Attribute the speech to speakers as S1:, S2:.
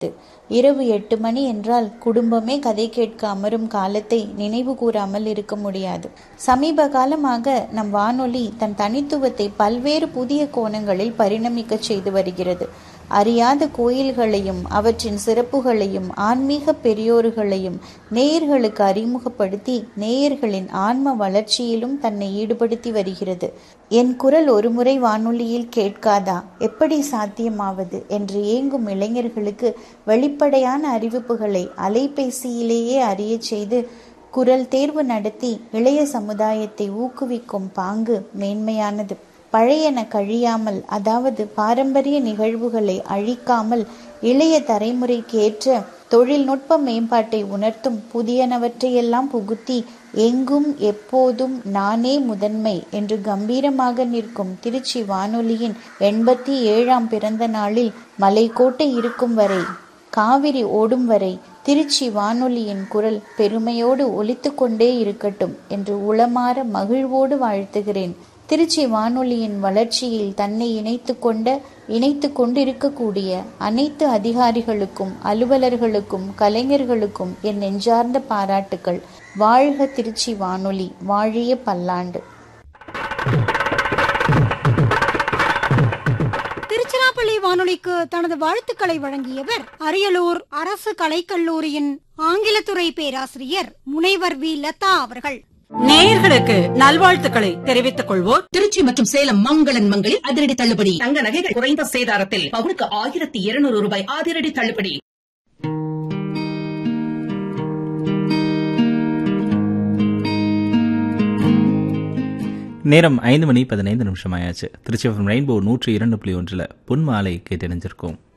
S1: இரவு எட்டு மணி என்றால் குடும்பமே கதை கேட்க அமரும் காலத்தை நினைவு கூறாமல் இருக்க முடியாது சமீப காலமாக நம் வானொலி தன் தனித்துவத்தை பல்வேறு புதிய கோணங்களில் பரிணமிக்க செய்து வருகிறது அறியாத கோயில்களையும் அவற்றின் சிறப்புகளையும் ஆன்மீக பெரியோர்களையும் நேயர்களுக்கு அறிமுகப்படுத்தி நேயர்களின் ஆன்ம வளர்ச்சியிலும் தன்னை ஈடுபடுத்தி வருகிறது என் குரல் ஒருமுறை வானொலியில் கேட்காதா எப்படி சாத்தியமாவது என்று ஏங்கும் இளைஞர்களுக்கு வெளிப்படையான அறிவிப்புகளை அலைபேசியிலேயே அறிய செய்து குரல் தேர்வு நடத்தி இளைய சமுதாயத்தை ஊக்குவிக்கும் பாங்கு மேன்மையானது பழையன கழியாமல் அதாவது பாரம்பரிய நிகழ்வுகளை அழிக்காமல் இளைய தலைமுறைக்கு ஏற்ற தொழில்நுட்ப மேம்பாட்டை உணர்த்தும் புதியனவற்றையெல்லாம் புகுத்தி எங்கும் எப்போதும் நானே முதன்மை என்று கம்பீரமாக நிற்கும் திருச்சி வானொலியின் எண்பத்தி ஏழாம் பிறந்த நாளில் மலைக்கோட்டை இருக்கும் வரை காவிரி ஓடும் வரை திருச்சி வானொலியின் குரல் பெருமையோடு ஒலித்து கொண்டே இருக்கட்டும் என்று உளமாற மகிழ்வோடு வாழ்த்துகிறேன் திருச்சி வானொலியின் வளர்ச்சியில் தன்னை இணைத்து கொண்ட இணைத்து கொண்டிருக்கக்கூடிய அனைத்து அதிகாரிகளுக்கும் அலுவலர்களுக்கும் கலைஞர்களுக்கும் என் நெஞ்சார்ந்த பாராட்டுக்கள் வாழ்க திருச்சி வானொலி வாழிய பல்லாண்டு
S2: திருச்சிராப்பள்ளி வானொலிக்கு தனது வாழ்த்துக்களை வழங்கியவர் அரியலூர் அரசு கலைக்கல்லூரியின் ஆங்கிலத்துறை பேராசிரியர் முனைவர் வி லதா அவர்கள்
S3: நேயர்களுக்கு நல்வாழ்த்துக்களை தெரிவித்துக் கொள்வோர்
S4: திருச்சி மற்றும் சேலம் மங்களன் மங்களில் அதிரடி தள்ளுபடி
S5: தங்க நகைகள் குறைந்த சேதாரத்தில் பவுனுக்கு ஆயிரத்தி இருநூறு ரூபாய் அதிரடி தள்ளுபடி
S6: நேரம் ஐந்து மணி பதினைந்து நிமிஷம் ஆயாச்சு திருச்சி ரெயின்போ நூற்றி இரண்டு புள்ளி ஒன்றில் பொன்மாலை கேட்டணிஞ்சிருக்கோம்